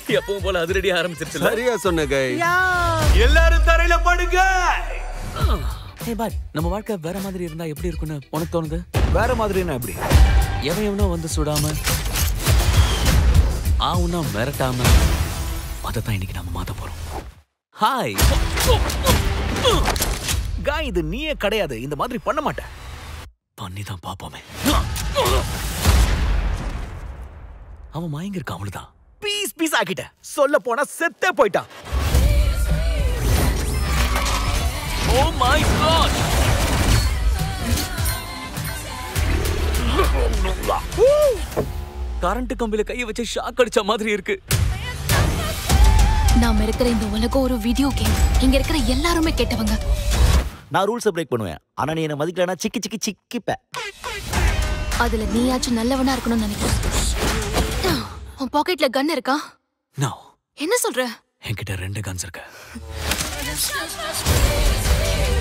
எப்பவும் போல அதிரடி ஆரம்பிச்சிருச்சு சரியா சொன்ன கை எல்லாரும் தரையில படுங்க ஹே பாய் நம்ம வாழ்க்கை வேற மாதிரி இருந்தா எப்படி இருக்கும்னு உனக்கு தோணுது வேற மாதிரினா எப்படி எவன் எவனோ வந்து சுடாம ஆவுனா மிரட்டாம அதை தான் இன்னைக்கு நம்ம மாத்த போறோம் ஹாய் காய் இது நீயே கிடையாது இந்த மாதிரி பண்ண மாட்டேன் பண்ணி தான் பாப்போமே அவன் மயங்கிருக்கான் அவ்வளவுதான் பீஸ் பீஸ் ஆக்கிட்ட சொல்ல போனா செத்தே போயிட்டான் ஓ மை காட் கரண்ட் கம்பியில கைய வச்சு ஷாக் அடிச்ச மாதிரி இருக்கு நாம இருக்கிற இந்த உலகம் ஒரு வீடியோ கேம் இங்க இருக்கிற எல்லாருமே கெட்டவங்க நான் ரூல்ஸை பிரேக் பண்ணுவேன் ஆனா நீ என்ன மதிக்கலனா சிக்கி சிக்கி சிக்கிப்ப அதுல நீயாச்சும் நல்லவனா இருக்கணும்னு நினைக்கிறேன் உன் பாக்கெட்ல கன் இருக்கா நோ என்ன சொல்ற என்கிட்ட ரெண்டு கன்ஸ் இருக்கு